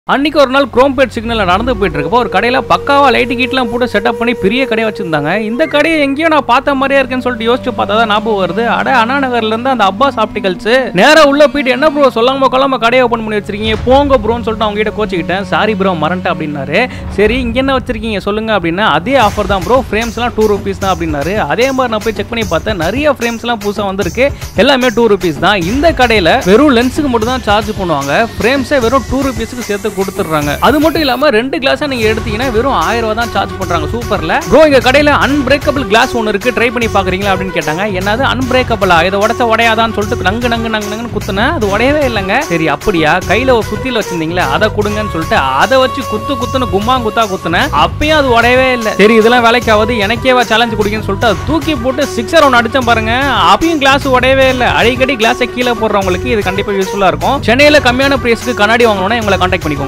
அன்னைக்கு ஒரு நாள் குரோம்பேட் சிக்னல்ல நடந்து போயிட்டு இருக்கப்போ ஒரு கடையில பக்காவா லைட் கீட்லாம் போட்டு செட்டப் பண்ணி பெரிய கடையை வச்சிருந்தாங்க இந்த கடையை எங்கேயோ நான் பார்த்த மாதிரியே இருக்கேன்னு சொல்லிட்டு யோசிச்சு பார்த்தா தான் ஞாபகம் வருது அட அண்ணா நகர்ல இருந்து அந்த அப்பாஸ் ஆப்டிகல்ஸ் நேரா உள்ள போயிட்டு என்ன ப்ரோ சொல்லாம கொள்ளாம கடையை ஓபன் பண்ணி வச்சிருக்கீங்க போங்க ப்ரோன்னு சொல்லிட்டு அவங்க கிட்ட கோச்சிக்கிட்டேன் சாரி ப்ரோ மறந்துட்டேன் அப்படின்னாரு சரி இங்க என்ன வச்சிருக்கீங்க சொல்லுங்க அப்படின்னா அதே ஆஃபர் தான் ப்ரோ ஃப்ரேம்ஸ் எல்லாம் டூ ருபீஸ் தான் அப்படின்னாரு அதே மாதிரி நான் போய் செக் பண்ணி பார்த்தேன் நிறைய ஃப்ரேம்ஸ் எல்லாம் புதுசா வந்திருக்கு எல்லாமே டூ ருபீஸ் தான் இந்த கடையில வெறும் லென்ஸுக்கு மட்டும் தான் சார்ஜ் பண்ணுவாங்க ஃப்ரேம்ஸே வெறும் டூ ருபீஸ்க்கு சேர்த்து கொடுத்துட்றாங்க அது மட்டும் இல்லாம ரெண்டு கிளாஸா நீங்க எடுத்தீங்கன்னா வெறும் ஆயிரம் ரூபாய் தான் சார்ஜ் பண்றாங்க சூப்பர்ல ப்ரோ எங்க கடையில அன்பிரேக்கபிள் கிளாஸ் ஒன்னு இருக்கு ட்ரை பண்ணி பாக்குறீங்களா அப்படின்னு கேட்டாங்க என்னது அன்பிரேக்கபிளா இதை உடச்ச உடையாதான்னு சொல்லிட்டு நங்கு நங்கு நங்கு நங்குன்னு குத்துனேன் அது உடையவே இல்லைங்க சரி அப்படியா கையில ஒரு சுத்தில வச்சிருந்தீங்களே அதை கொடுங்கன்னு சொல்லிட்டு அதை வச்சு குத்து குத்துன்னு கும்மா குத்தா குத்துனேன் அப்பயும் அது உடையவே இல்லை சரி இதெல்லாம் வேலைக்காவது எனக்கேவா சேலஞ்ச் கொடுங்கன்னு சொல்லிட்டு அதை தூக்கி போட்டு சிக்ஸர் ஒன்று அடிச்சேன் பாருங்க அப்பயும் கிளாஸ் உடையவே இல்லை அடிக்கடி கிளாஸை கீழே போடுறவங்களுக்கு இது கண்டிப்பா யூஸ்ஃபுல்லா இருக்கும் சென்னையில கம்மியான பிரைஸ்க்கு கண்ணாடி வாங்கணும்னா எங்களை கான்டாக்ட் பண்ணிக்கோங்க